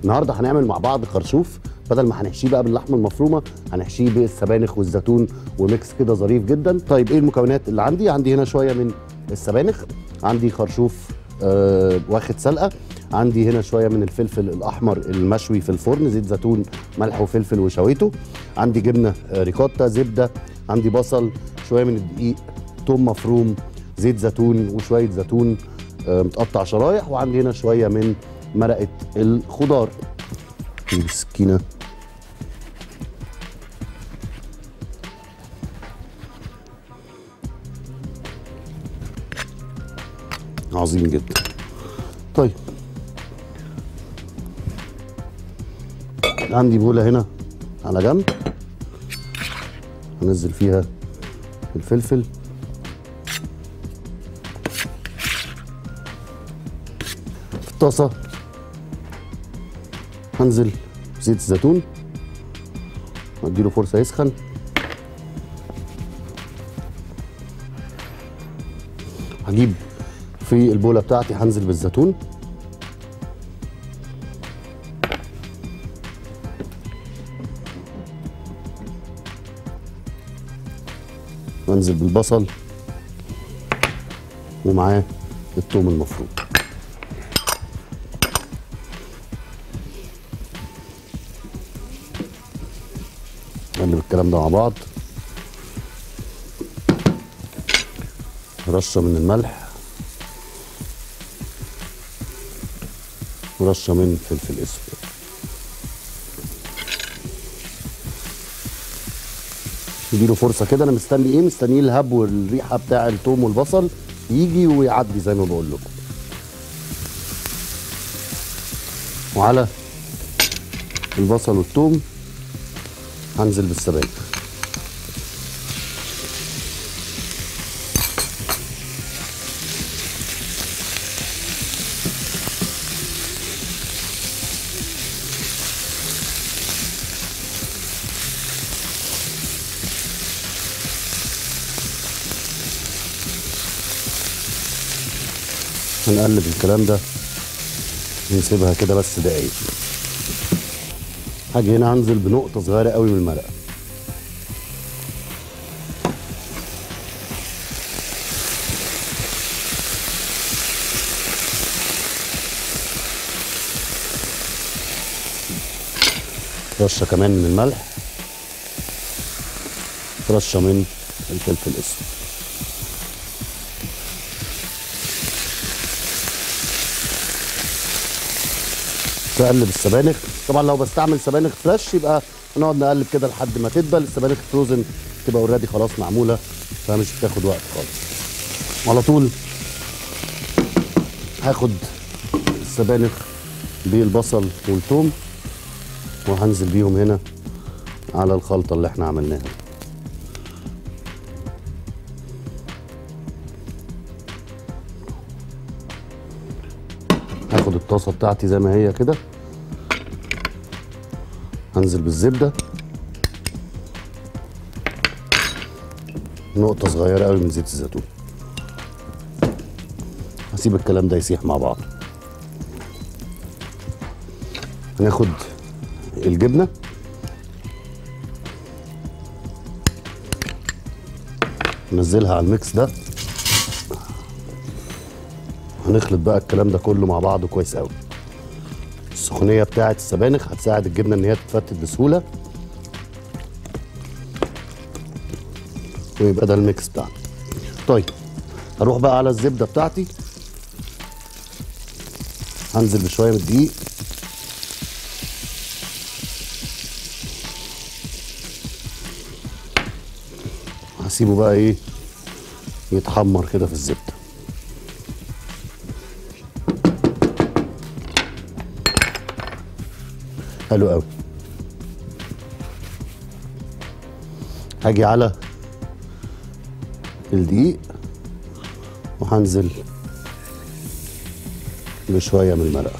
النهارده هنعمل مع بعض خرشوف بدل ما هنحشيه بقى باللحمه المفرومه هنحشيه بالسبانخ والزيتون وميكس كده ظريف جدا طيب ايه المكونات اللي عندي عندي هنا شويه من السبانخ عندي خرشوف آه واخد سلقه عندي هنا شويه من الفلفل الاحمر المشوي في الفرن زيت زيتون ملح وفلفل وشويته عندي جبنه آه ريكوتا زبده عندي بصل شويه من الدقيق توم مفروم زيت زيتون وشويه زيتون آه متقطع شرايح وعندي هنا شويه من مرقه الخضار نجيب السكينه عظيم جدا طيب عندي بوله هنا على جنب هنزل فيها الفلفل في الطاسه هنزل زيت الزيتون واديله فرصه يسخن هجيب في البوله بتاعتي هنزل بالزيتون وانزل بالبصل ومعاه الثوم المفروم نقلب الكلام ده مع بعض رشه من الملح ورشه من فلفل اسود نديله فرصه كده انا مستني ايه مستنيه الهب والريحه بتاع الثوم والبصل يجي ويعدي زي ما بقول لكم وعلى البصل والثوم هنزل بالسبانخ هنقلب الكلام ده ونسيبها كده بس دقايق هاجي هنا هنزل بنقطه صغيره قوي من المرقه رشه كمان من الملح رشه من الفلفل الاسود تقلب السبانخ طبعا لو بستعمل سبانخ فريش يبقى نقعد نقلب كده لحد ما تدبل السبانخ فروزن تبقى اوريدي خلاص معموله فمش بتاخد وقت خالص على طول هاخد السبانخ بالبصل والثوم وهنزل بيهم هنا على الخلطه اللي احنا عملناها هاخد الطاسه بتاعتي زي ما هي كده هنزل بالزبده نقطه صغيره قوي من زيت الزيتون هسيب الكلام ده يسيح مع بعض هناخد الجبنه ننزلها على الميكس ده هنخلط بقى الكلام ده كله مع بعضه كويس قوي السخونيه بتاعه السبانخ هتساعد الجبنه ان هي تتفتت بسهوله ويبقى ده الميكس بتاعنا طيب هروح بقى على الزبده بتاعتي هنزل بشويه من الدقيق هسيبه بقى ايه يتحمر كده في الزبده حلو قوي هاجي على الدقيق وهنزل بشويه من المرقه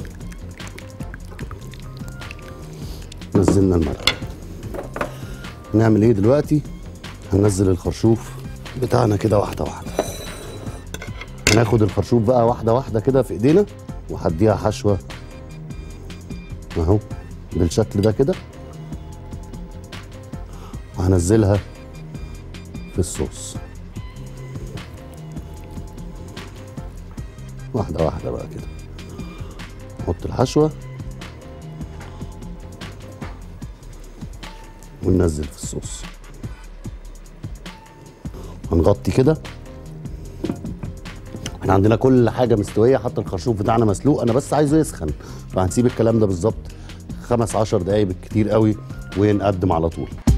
نزلنا المرقه نعمل ايه دلوقتي هننزل الخرشوف بتاعنا كده واحده واحده هناخد الخرشوف بقى واحده واحده كده في ايدينا وهديها حشوه اهو بالشكل ده كده وهنزلها في الصوص واحده واحده بقى كده نحط الحشوه وننزل في الصوص هنغطي كده احنا عندنا كل حاجه مستويه حتى الخرشوف بتاعنا مسلوق انا بس عايزه يسخن فهنسيب الكلام ده بالظبط خمس عشر دقايق بالكتير قوي ونقدم على طول